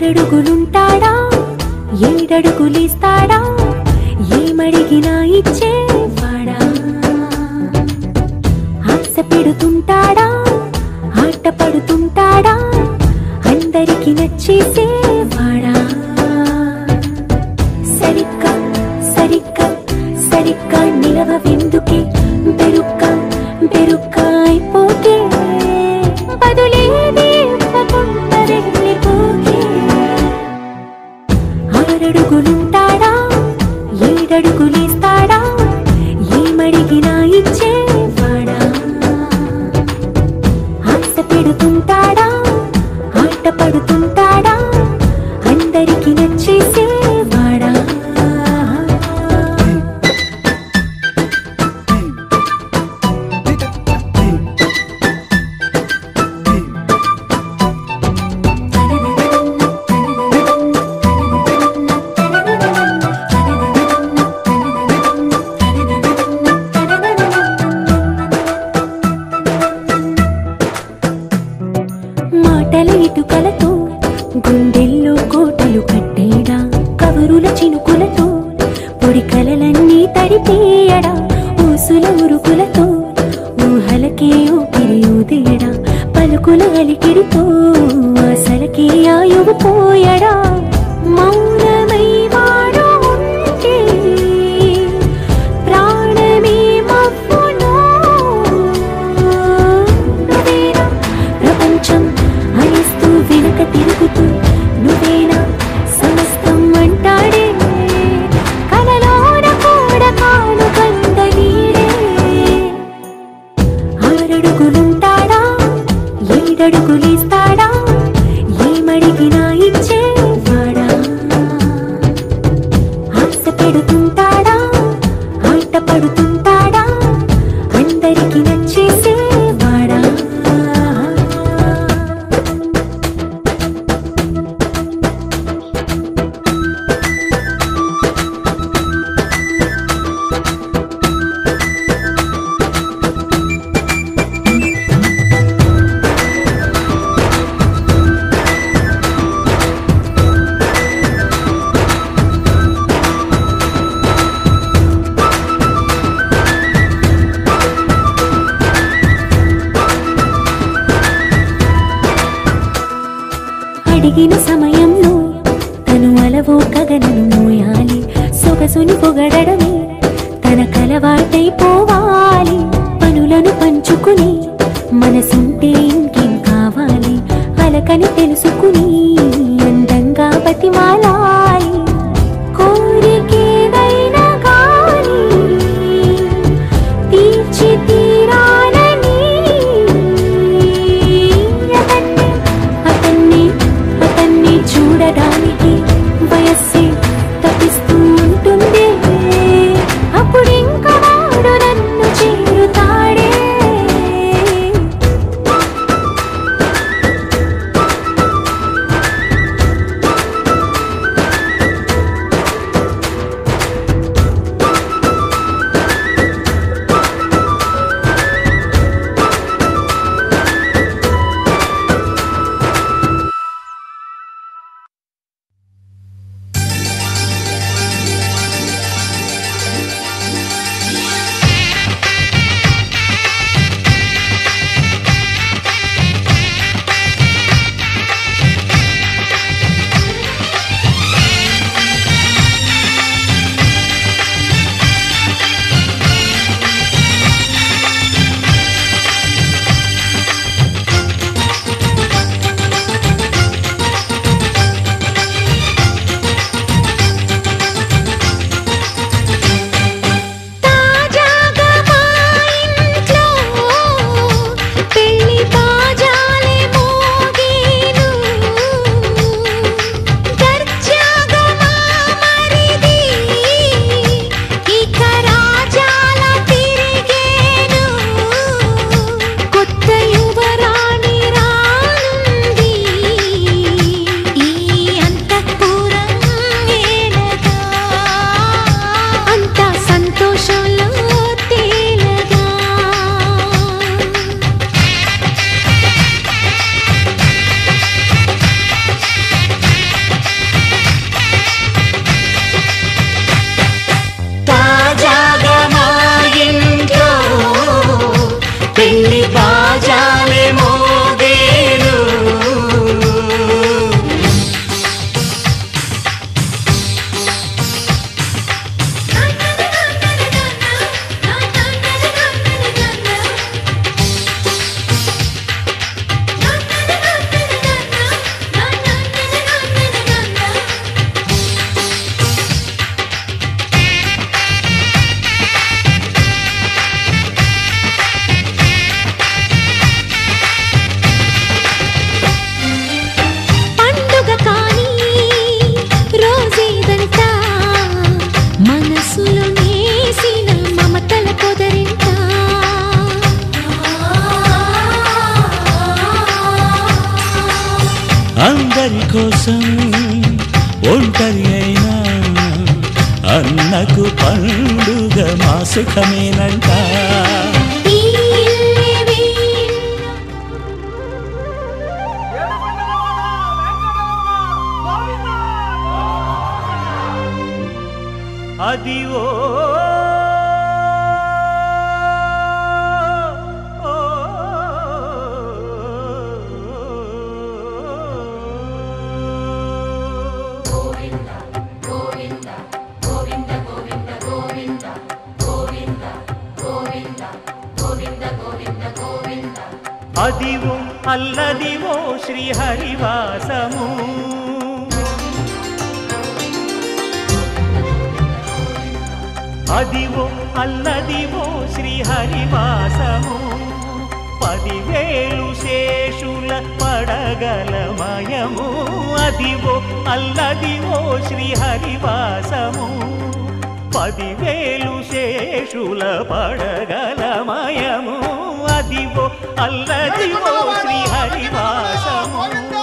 ఆరడుగులుంటాడా ఏడడుగులిస్తాడా ఏమడిగినా ఇచ్చేవాడా ఆశ పెడుతుంటాడా ఆట పడుతుంటాడా అందరికి నచ్చేసేవాడా సరిగ్గా సరిగ్గా సరిగ్గా నిలవెందుకే బెరుక్క బెరుక్క అయిపోతే బదులేది ఇవ్వకుండా వెళ్ళిపోకే ఆరడుగులుంటాడా ఏడడుగులేస్తాడా ఏమడిగినా ఇచ్చేవాడా ఆశ పెడుతుంటాడా ఆట పడుతుంటాడా అందరికి నచ్చేసేవాడా మాటల ఇటుకలతో గుండెల్లో కోటలు కట్టేడా కవరుల చినుకులతో పొడి కలలన్నీ తడిపేయడా ఊసుల ఉరుకులతో ఊహలకే ఊపిరి ఊదేయడా పలుకుల అలికిడితో అసలకే ఆయువు పోయడా మౌనమై వాడు ఉంటే ప్రాణమే మబ్బులో నువ్వేనా ప్రపంచం అనిస్తూ వెనుక తిరుగుతూ నువ్వేనా సమస్తం అంటాడే కలలోన కూడా కాను కంద నీడే ఆరడుగులుంటాడా ఏడడుగులేస్తాడా ఏమడిగినా ఇచ్చేవాడా ఆశ పెడుతుంటాడా ఆట పడుతుంటాడా అందరికి నచ్చేసేవాడా అడిగిన సమయంలో తను అలవో కగనను మోయాలి సొగసుని పొగడమే తన కలవాటైపోవాలి పనులను పంచుకుని మనసుంటే ఇంకేం కావాలి అలకని తెలుసుకుని అందంగా బతిమాలాలి కోరికేదైనా గాని తీర్చి తీరాలని అతన్ని అతన్ని అతన్ని చూడడానికి వయస్సే తప్పిస్తూ ఉంటుంది కోసం ఒంటరి అయినా అన్నకు పండుగ మా సుఖమేనంట ఈ ఇల్లే వీణ అది ఓ అదివో అల్లదివో శ్రీహరివాసము అదివో అల్లదివో శ్రీహరివాసము పదివేలు శేషుల పడగలమయము అదివో అల్లదివో శ్రీహరివాసము పదివేలు శేషుల పడగలమయము అదివో అల్లదివో శ్రీహరివాసము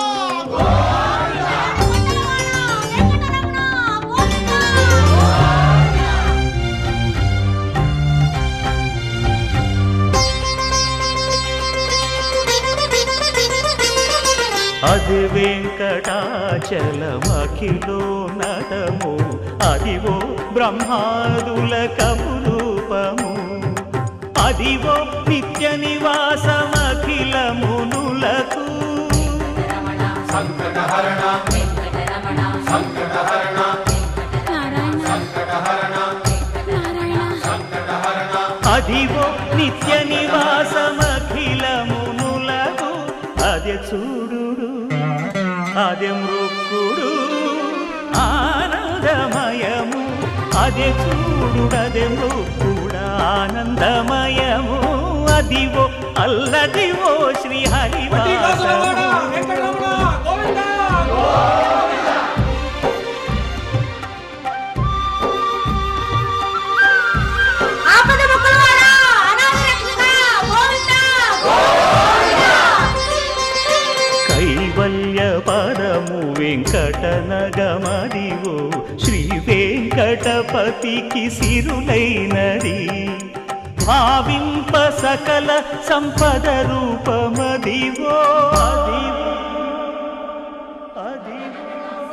అది వెంకటాచలమఖిలో నటము అదివో బ్రహ్మాదుల కపురూపము అదివో నిత్య నివాసమఖిలమునులకు అదివో నిత్య నివాసమఖిలమునులకు అదే చూడు అదే మృక్కుడు ఆనందమయము అదే చూడు అదే మృక్కుడు ఆనందమయము అదివో అల్లదివో శ్రీ హరివాసము ఆపద మొక్కలవాడా అనాథ రక్షక గోవిందా కైవల్య పదము వెంకటనగమదివో శ్రీ వెంకటపతికి సిరులైనది భావింప సకల సంపద రూపమదివో అదివో అదివో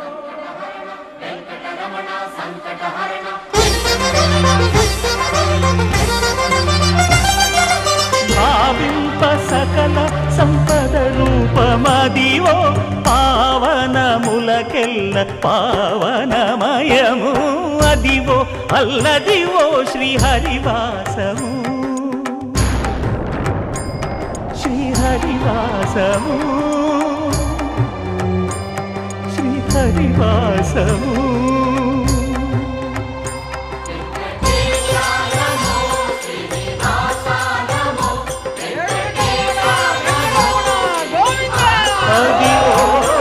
భావింప సకల సంపద రూపమదివో పావనములకెల్ల పావనమయము అదివో అల్లదివో శ్రీహరివాసము శ్రీహరివాసము శ్రీహరివాసము అదివో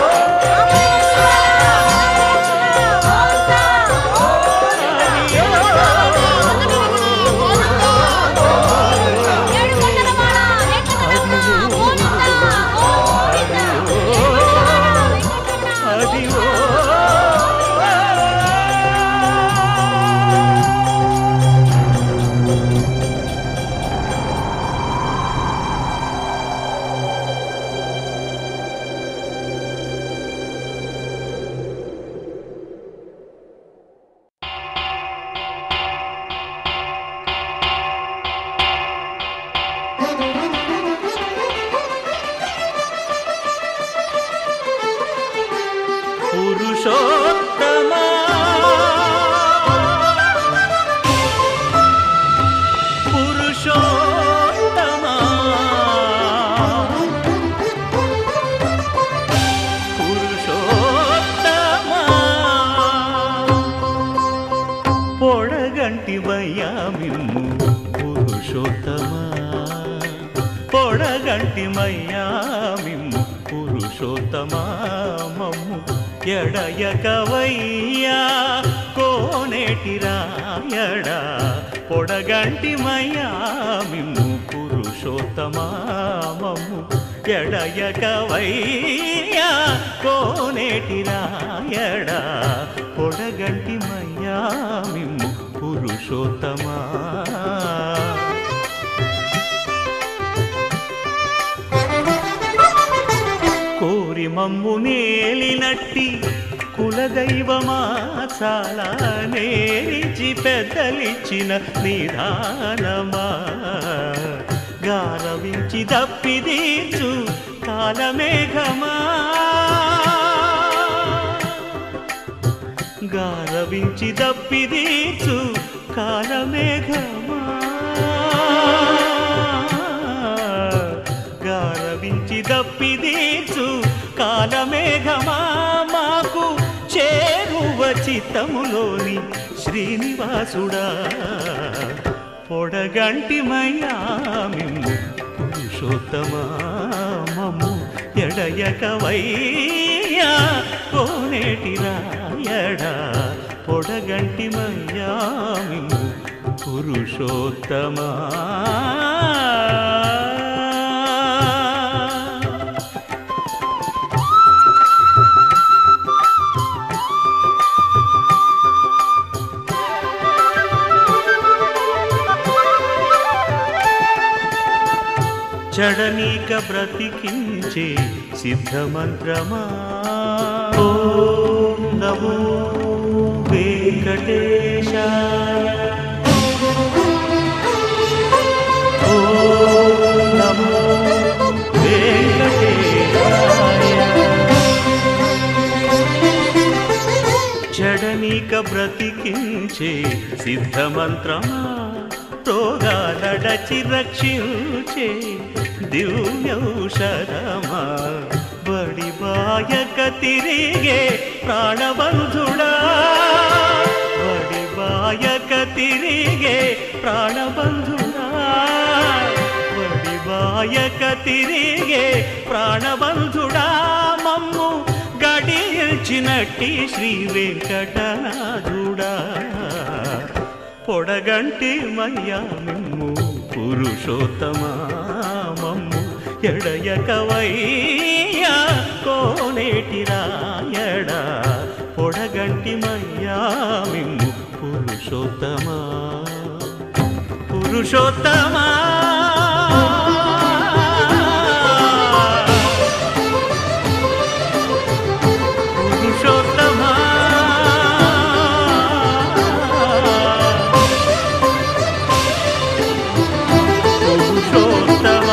అదివో పురుషోత్తమా పురుషోత్తమా పురుషోత్తమా పొడగంటి వయ్యామిమ్ము పురుషోత్తమా పొడగంటి మయ్యామిమ్ము పురుషోత్తమా మమ్ము ఎడయకవయ్యా కోనేటి రాయడా పొడగంటి మయ్యామిమ్ము పురుషోత్తమా మమ్ము ఎడయకవయ్యా కోనేటి రాయడా పొడగంటి మయ్యా మిమ్ము పురుషోత్తమా కోరి మమ్ము నేలినట్టి కులదైవమా చాలా నేరిచి పెద్దలిచ్చిన నిదానమా గారవించి దప్పిదీచు కాలమేఘమా గారవించి దప్పిదీచు కాలమేఘమా గారవించి దప్పిదీచు కాలమేఘమా మాకు చేరువ చిత్తములోని శ్రీనివాసుడా పొడగంటి మయామిము పురుషోత్తమా మమ్ము ఎడయకవయ్యా కోనేటి రాయడా పొడగంటి మయామిము పురుషోత్తమా చడనీక బ్రతికించే సిద్ధమంత్రమా ఓం నమో వెంకటేశాయ ఓం నమో వెంకటేశాయ జడనీక బ్రతికించే సిద్ధమంత్రమా రోగాలడచి రక్షించే దివ్యౌషధమా బడి బాయక తిరిగే ప్రాణబంధుడా బడి బాయక తిరిగే ప్రాణబంధుడా బడి బాయక తిరిగే ప్రాణబంధుడా మమ్ము గడియల్చినట్టి శ్రీ వెంకటనాథుడా పొడగంటి మయ్యా మిమ్ము పురుషోత్తమా మమ్ము ఎడయకవయ్యా కోనేటి రాయడా పొడగంటి మయ్యా మిమ్ము పురుషోత్తమా పురుషోత్తమా పురుషోత్తమా పురుషోత్తమా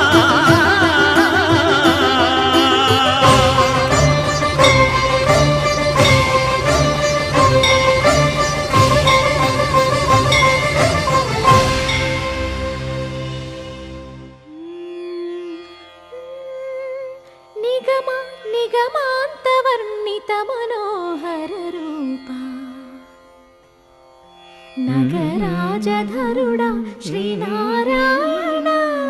నిగమ నిగమాంతవర్ణిత మనోహర రూప నగరాజధరుడా శ్రీనారాయణ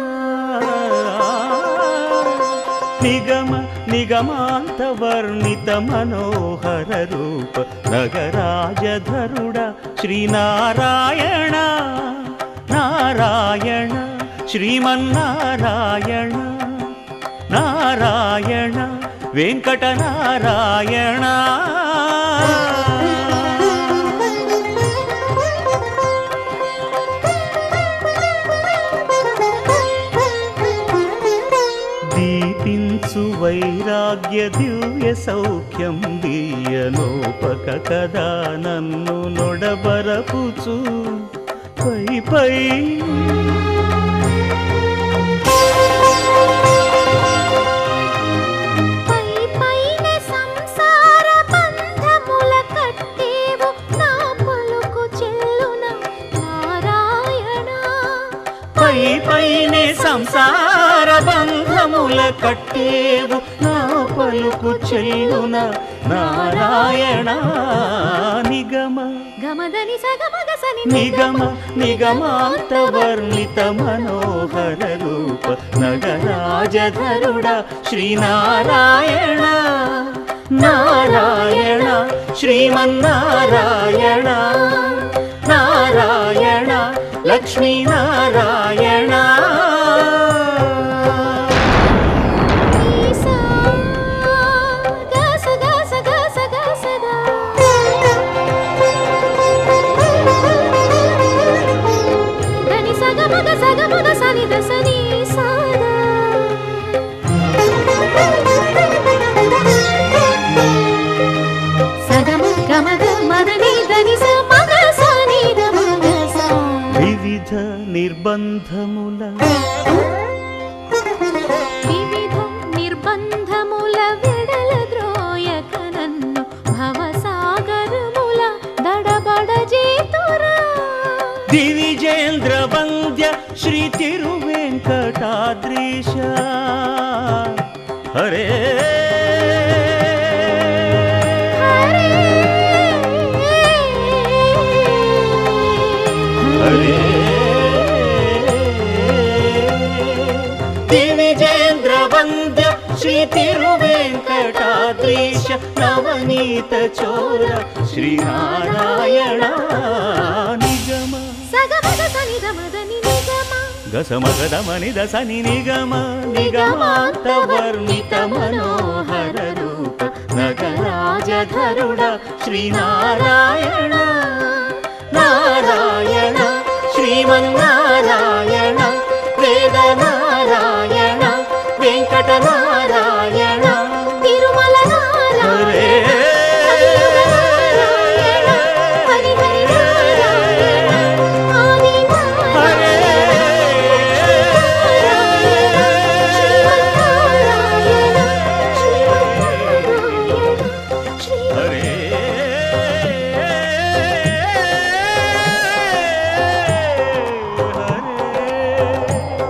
నిగమ నిగమాంత వర్ణిత మనోహర రూప నగరాజధరుడ శ్రీనారాయణ నారాయణ శ్రీమన్నారాయణ నారాయణ వెంకటనారాయణ దీపించు వైరాగ్య దివ్య సౌఖ్యం దీయనోపక కదా నన్ను నొడబరపుచు పై పై పై పైన సంసార బంధముల కట్టేవు నా పలుకు చెల్లున నారాయణ పై పైనే సంసార బంధముల కట్టేవు నా పలుకు చెల్లున నారాయణ నిగమ గమదని సగమగసని నిగమ నిగమాంత వర్ణిత మనోహర రూప నగరాజధరుడ శ్రీనారాయణ నారాయణ శ్రీమన్నారాయణ నారాయణ లక్ష్మీనారాయణ నిర్బంధముల వివిధ నిర్బంధముల విడల ద్రోయక నన్ను భవసాగరముల దడబడ జీతురా దివిజేంద్ర వంద్య శ్రీ తిరువెంకటాద్రీశ హరే హరే దివిజేంద్ర వంద్య శ్రీ తిరువెంకటాద్రీశ నవనీత చోర శ్రీనారాయణ నిగమ సగమగ సనిద మదని నిగమ గసమగదమని దసని నిగమ నిగమాంత వర్ణిత మనోహర రూప నగరాజధరుడ శ్రీనారాయణ నారాయణ శ్రీమన్నారాయణ వేద నారాయణ వెంకట నారాయణ తిరుమల నారాయణ హరే హరి హరి నారాయణ ఆది హరే నారాయణ శ్రీమన్నారాయణ శ్రీ హరే హరే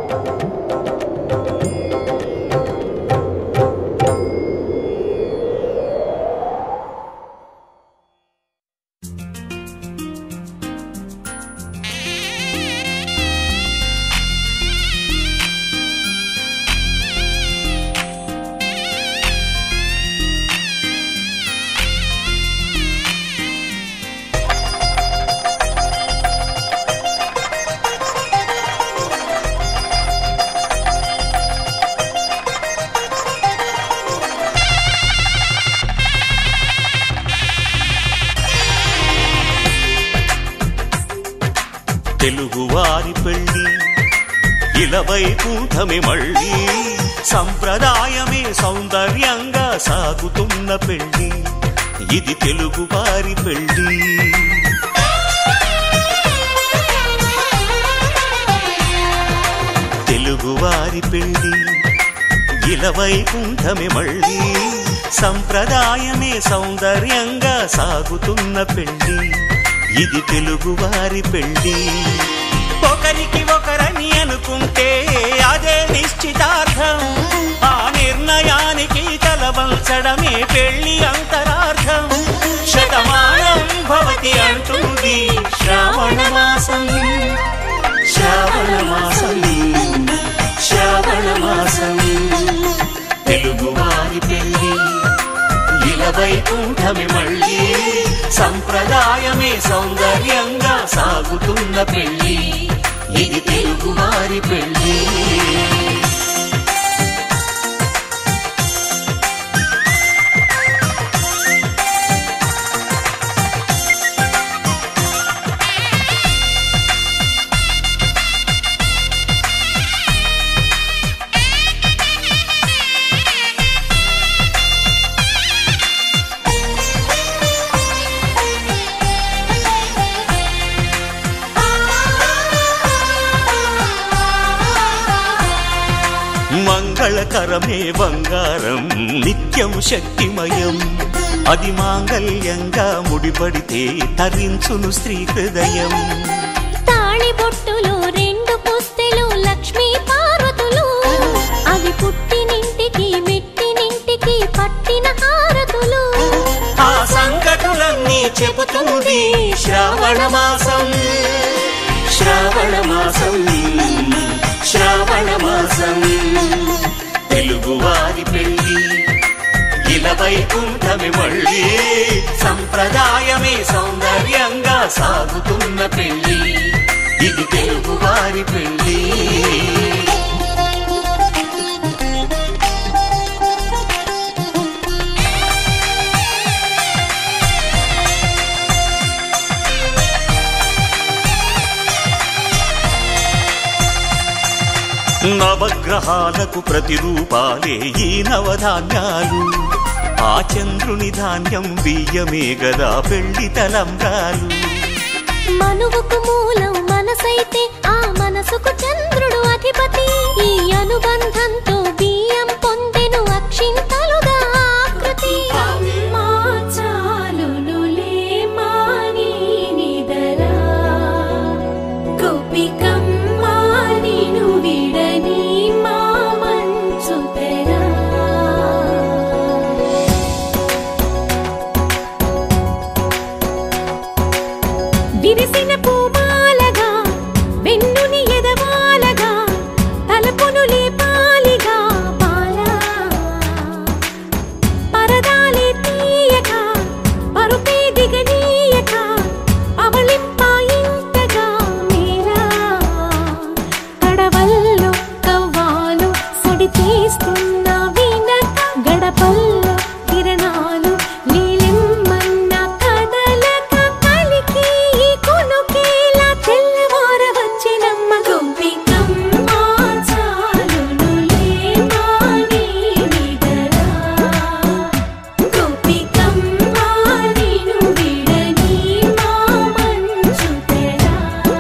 తెలుగువారి పెళ్ళి ఇలవై కూటమి మళ్ళీ సంప్రదాయమే సౌందర్యంగా సాగుతున్న పెళ్ళి ఇది తెలుగువారి పెళ్ళి తెలుగువారి పెళ్ళి ఇలవై కూటమి మళ్ళీ సంప్రదాయమే సౌందర్యంగా సాగుతున్న పెళ్ళి ఇది తెలుగువారి పెళ్ళి ఒకరికి ఒకరని అనుకుంటే అదే నిశ్చితార్థం ఆ నిర్ణయానికి తలవంచడమే పెళ్లి అంతరార్థం శతమానం భవతి అంటుంది శ్రావణ మాసం శ్రావణ మాసం శ్రావణ మాసం తెలుగువారి పెళ్ళి ఇలవై కూటమి మళ్ళీ సంప్రదాయమే సౌందర్యంగా సాగుతున్న పెళ్ళి ఇది తెలుగువారి పెళ్ళి మంగళకరమే బంగారం నిత్యం శక్తిమయం అది మాంగళ్యంగా ముడిపడితే తరించును స్త్రీ హృదయం తాళి బొట్టులు రెండు పుస్తెలు లక్ష్మీ పార్వతులు అవి పుట్టినింటికి మెట్టినింటికి పట్టిన హారతులు ఆ సంకటులన్నీ చెబుతుంది శ్రావణ మాసం శ్రావణ మాసం శ్రావణ మాసం తెలుగువారి పెళ్ళి ఇలవై కుంఠమి మళ్ళీ సంప్రదాయమే సౌందర్యంగా సాగుతున్న పెళ్ళి ఇది తెలుగువారి పెళ్ళి నవగ్రహాలకు ప్రతిరూపాలే ఈ నవధాన్యాలు ఆ చంద్రుని ధాన్యం బియ్యమే గదా పెళ్లి తలంబ్రాలు మనువుకు మూలం మనసైతే ఆ మనసుకు చంద్రుడు అధిపతి ఈ అనుబంధంతో బియ్యం పొందెను అక్షింతలుగా ఆకృతి అమ్మా చాలునులే మాని నిదరా గోపికమ్మా నిను విడని మా మంచు తెరా విరిసిన పూమాలగా వెన్నుని ఎదవాలగా తలపును లేపాలిగా పాలా పరదాలే తీయక పరుపే దిగనీయక అవళింపాయింతగా మీరా కడవల్లో కవ్వాలు సడి చేస్తున్న వీణక గడపల్లో కిరణాలు నీలిమ్మన్న కదలక కలికి ఈ కొనుకేలా తెల్లవార వచ్చినమ్మ గోపికమ్మ చాలునులే మాని నిదరా గోపికమ్మ నిను విడని మా మంచు తెరా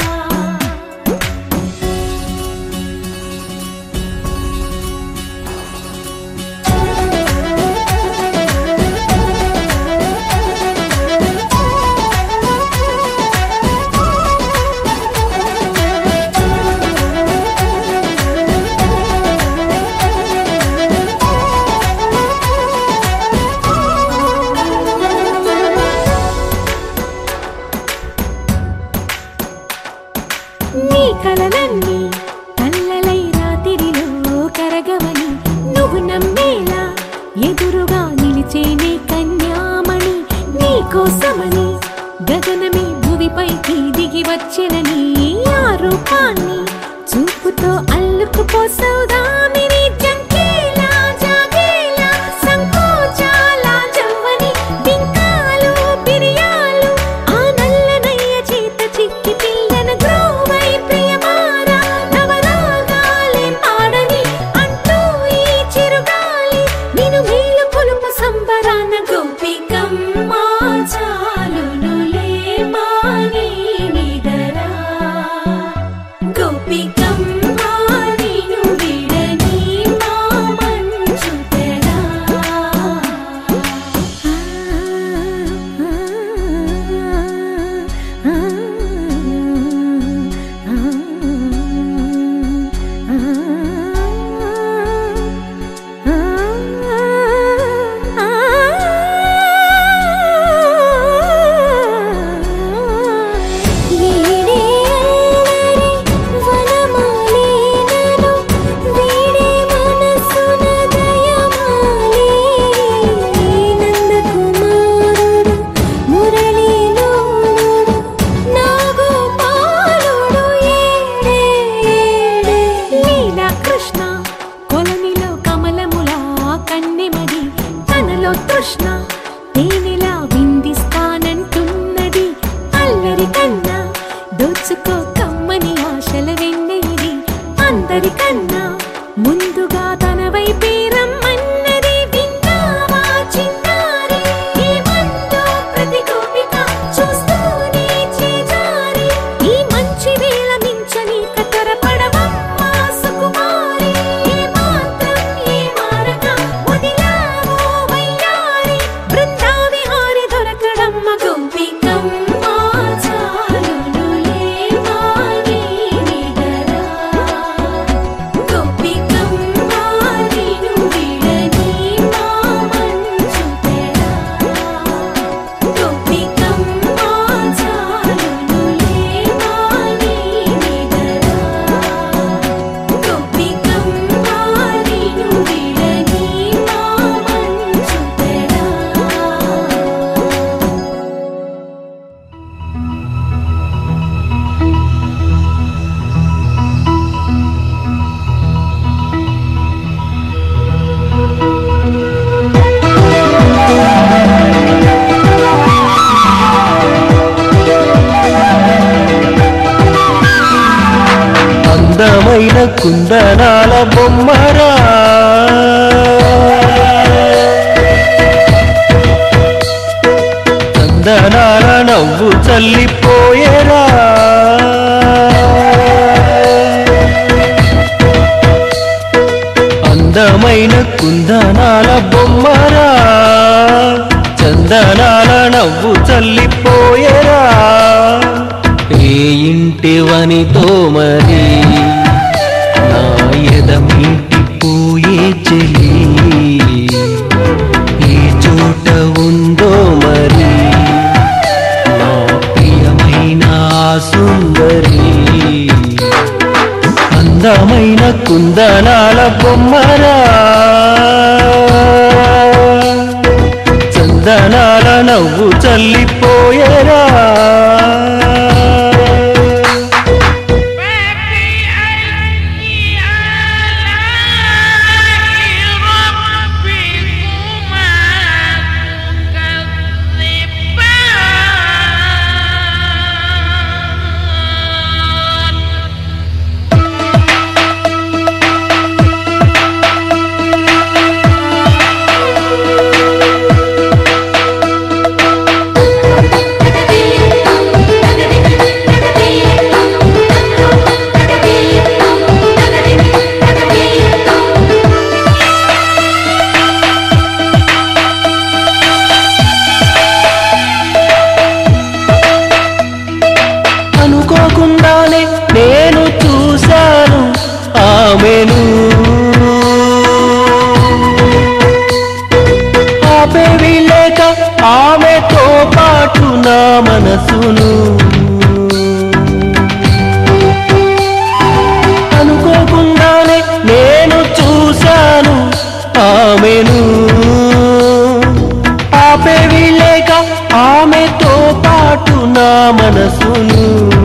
నీ కలలన్నీ కల్లలై రాతిరిలో కరగవని నువ్వు నమ్మేలా ఎదురుగా నిలిచేనే కన్యామణి నీ కోసమని గగనమే భువిపైకి దిగి వచ్చెనని ఆ రూపాన్ని చూపుతో అల్లుకుపోసౌదామిని జంకేలా జాగేలా సంకోచాల జవ్వని బింకాలు బిరియాలు ఆ నల్లనయ్య చేత చిక్కి పిల్లన గ్రోవై ప్రియమారా నవరాగాలే పాడని అంటూ ఈ చిరుగాలి నిన్ను మేలు కొలుపు సంబరాన గోపికమ్మ చాలునులే మాని నిదరా గోపికమ్మ నిన్ను విడని మా మంచు తెరా వీడే అల్లరి వనమాలినను వీడే మనసున దయమాలి నందకుమారుడు మురళీలోనుడు నాగోపాలుడు ఏడే లీలా కృష్ణ కొలనిలో కమలములా కన్నెమది తనలో తృష్ణ తేనెలా విందిస్తానంటున్నది అల్లరి కన్నా దోచుకో కమ్మని ఆశల వెన్నెయిది అందరికన్నా ముందుగా తన వైపే రమ్మన్నది విన్నావా చిన్నారి ఏమందో ప్రతి గోపిక చూస్తూనే చేజారి ఈ మంచి వేళ మించని కతరపడవమ్మ సుకుమారి ఏ మాత్రం ఏ మారక వదిలావో వయ్యారి బృందావిహారి దొరకడమ్మ గోపికమ్మ చాలునులే మాని నిదరా గోపికమ్మ నిను విడని మా మంచు తెరా గోపికమ్మ చాలునులే మాని నిదరా గోపికమ్మ నిను విడని మా మంచు తెరా అందమైన కుందనాల బొమ్మరా చందనాల నవ్వు చల్లిపోయేరా అందమైన కుందనాల బొమ్మరా చందనాల నవ్వు చల్లిపోయేరా ఏ ఇంటి వనితో మరి నా ఎదమింటి పోయే చెలి ఏ చోట ఉందో మరి నా ప్రియమైన ఆ సుందరి అందమైన కుందనాల బొమ్మరా చందనాల నవ్వు చల్లిపోయేరా అనుకోకుండానే నేను చూశాను ఆమెను ఆపేవి లేక ఆమెతో పాటు నా మనసును అనుకోకుండానే నేను చూశాను ఆమెను ఆపేవి లేక ఆమెతో పాటు నా మనసును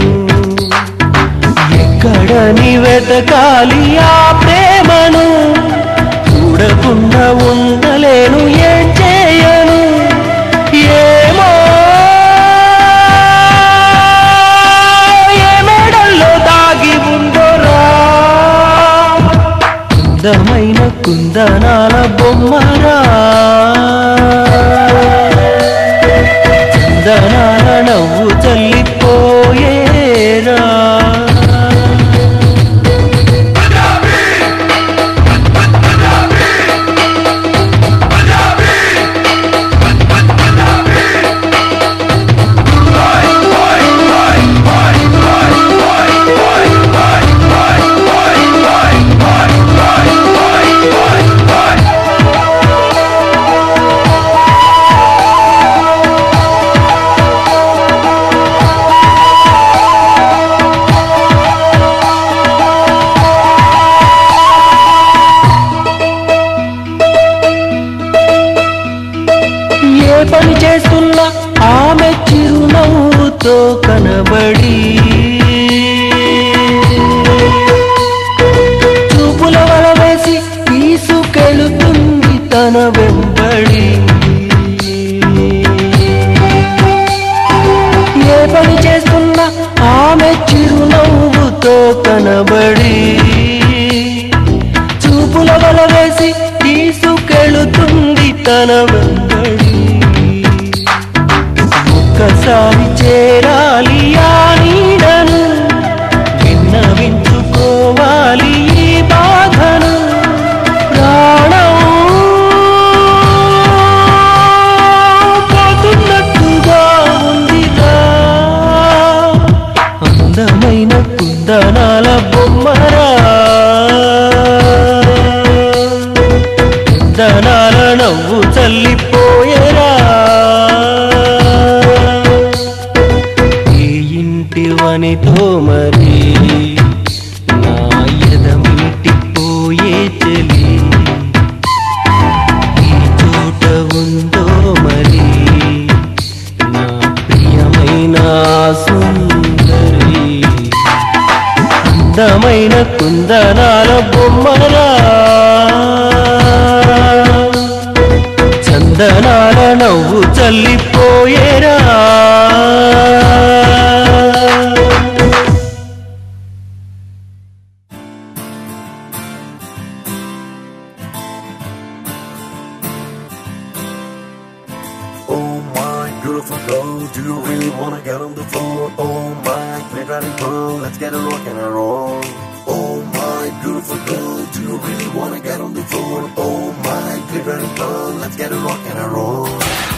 ఎక్కడని వెతకాలి ఆ ప్రేమను చూడకుండా ఉండలేను ఏం చేయను ఏమో ఏ మెడల్లో దాగి ఉందోరా అందమైన కుందనాల బొమ్మరా చందనాల నవ్వు చల్లిపోయేరా ఏ పని చేస్తున్నా ఆమె చిరునవ్వుతో కనబడి చూపుల వల వేసి తీసుకెళుతుంది తన వెంబడి ఏ పని చేస్తున్నా ఆమె చిరునవ్వుతో కనబడి చూపుల వల వేసి తీసుకెళుతుంది తన వెంబడి ఒక్కసారి చేరాలి ఆ నీడను విన్నవించుకోవాలి ఈ బాధను ప్రాణం పోతున్నట్టుగా ఉందిరా అందమైన కుందనాల బొమ్మరా కుందనాల నవ్వు చల్లిపోయేరా ఈ ఇంటి వనితో మరి నా ఎదమిటి పోయే చెలి ఈ చోట ఉందో మరి నా ప్రియమైన సుందరి అందమైన కుందనాల బొమ్మరా చందనాల నవ్వు చల్లిపోయేరా Oh my beautiful beautiful girl, do you really wanna get on the floor? Oh my, great riding pearl, let's get a rock and a roll. Oh my, beautiful girl, do you really wanna get on the floor? Oh my, great riding pearl, let's get a rock and a roll.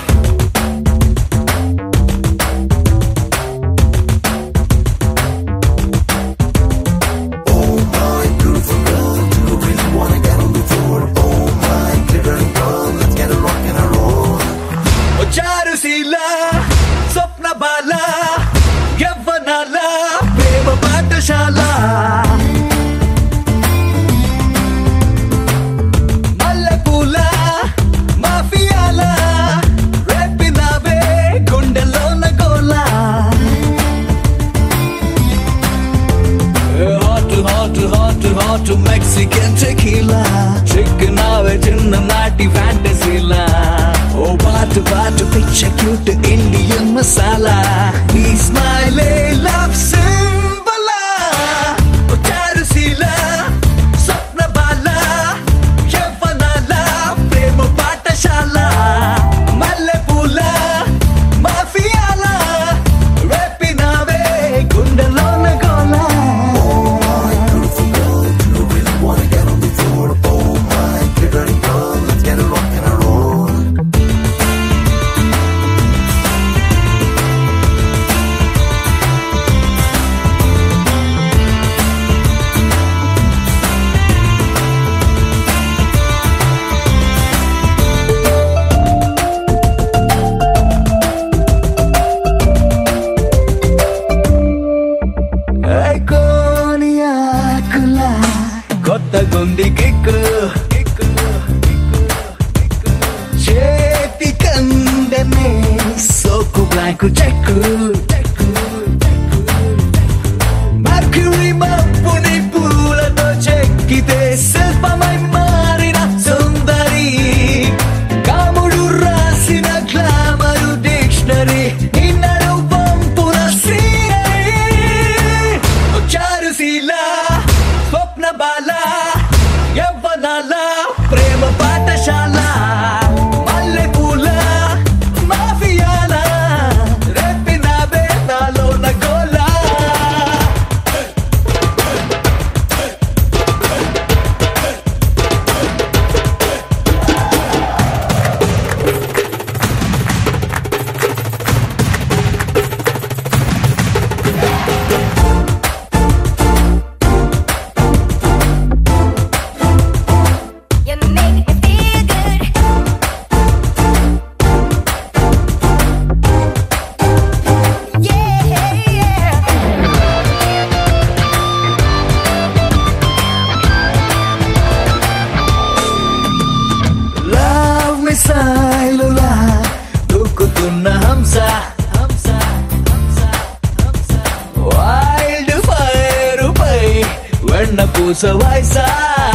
Oh my, beautiful girl, do you really wanna get on the floor? Oh my, great riding pearl, let's get a rock and a roll. Charusheela స్వప్న బాల యవ్వనాల ప్రేమ పాఠశాల మల్లెపూల మాఫియాల రేపినావే గుండెలోన గోలా hot hot hot hot Mexican tequila chicken ఆవే చిన్న నాటి ఫ్యాంటసీలా ఓ పాటు పాటు పిచ్చ క్యూట్ ఇండియన్ మసాలా ఈ స్మైలే లవ్ సింబలా చారుశీల స్వప్న బాల యవ్వనాల ప్రేమ పాఠశాల మల్లెపూల మాఫియాల రేపినావే గుండెలోన గోలా Beautiful girl, do you really wanna get on the floor? Oh my, get ready, girl, let's get a rock and a roll. కోనియాకులా కొత్త గుండి కిక్కు చేతి కందనే సోకు బ్లాంకు చెక్కు మర్క్యూరీ మప్పుని పూలతో చెక్కితే శిల్పమై మారిన సుందరి కాముడు రాసిన గ్లామరు డిక్షనరీ నిన్నడు పంపున శ్రీహరి చారుశీల స్వప్న బాల యవ్వనాల ప్రేమ పాఠశాల మల్లెపూల మాఫియాల రేపిన బేతాలో నగోలా You make me feel good. Yeah, yeah. Love మిసైలులా దూకుతున్న హంస హంస హంస హంస వైల్డ్ ఫైర్ పై వెన్న పూస వయసా